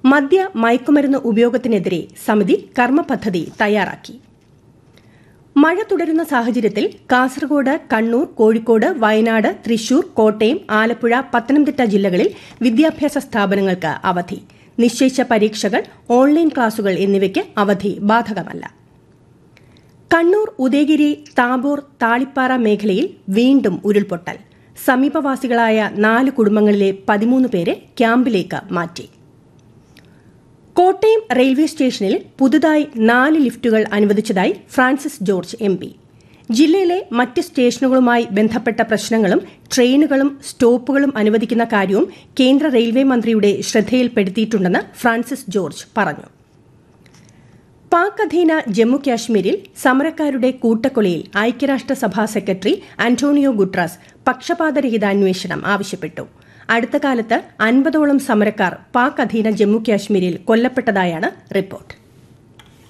മദ്യ മയക്കുമരുന്ന് ഉപയോഗത്തിനെതിരെ സമിതി കർമ്മപദ്ധതി തയ്യാറാക്കി മഴ തുടരുന്ന സാഹചര്യത്തിൽ കാസർഗോഡ് കണ്ണൂർ കോഴിക്കോട് വയനാട് തൃശൂർ കോട്ടയം ആലപ്പുഴ പത്തനംതിട്ട ജില്ലകളിൽ വിദ്യാഭ്യാസ സ്ഥാപനങ്ങൾക്ക് അവധി നിശ്ചയിച്ച പരീക്ഷകൾ ഓൺലൈൻ ക്ലാസുകൾ എന്നിവയ്ക്ക് അവധി ബാധകമല്ല കണ്ണൂർ ഉദയഗിരി താബോർ താളിപ്പാറ മേഖലയിൽ വീണ്ടും ഉരുൾപൊട്ടൽ സമീപവാസികളായ നാല് കുടുംബങ്ങളിലെ പതിമൂന്ന് പേരെ ക്യാമ്പിലേക്ക് മാറ്റി കോട്ടയം റെയിൽവേ സ്റ്റേഷനിൽ പുതുതായി നാല് ലിഫ്റ്റുകൾ അനുവദിച്ചതായി ഫ്രാൻസിസ് ജോർജ് എം പി ജില്ലയിലെ മറ്റ് സ്റ്റേഷനുകളുമായി ബന്ധപ്പെട്ട പ്രശ്നങ്ങളും ട്രെയിനുകളും സ്റ്റോപ്പുകളും അനുവദിക്കുന്ന കാര്യവും കേന്ദ്ര റെയിൽവേ മന്ത്രിയുടെ ശ്രദ്ധയിൽപ്പെടുത്തിയിട്ടുണ്ടെന്ന് ഫ്രാൻസിസ് ജോർജ് പറഞ്ഞു പാക് അധീന ജമ്മു കാശ്മീരിൽ സമരക്കാരുടെ കൂട്ടക്കൊലയിൽ ഐക്യരാഷ്ട്രസഭാ സെക്രട്ടറി അന്റോണിയോ ഗുട്രാസ് പക്ഷപാതരഹിത അന്വേഷണം ആവശ്യപ്പെട്ടു അടുത്ത കാലത്ത് അൻപതോളം സമരക്കാർ പാക് അധീന ജമ്മു കാശ്മീരിൽ കൊല്ലപ്പെട്ടതായാണ് റിപ്പോർട്ട്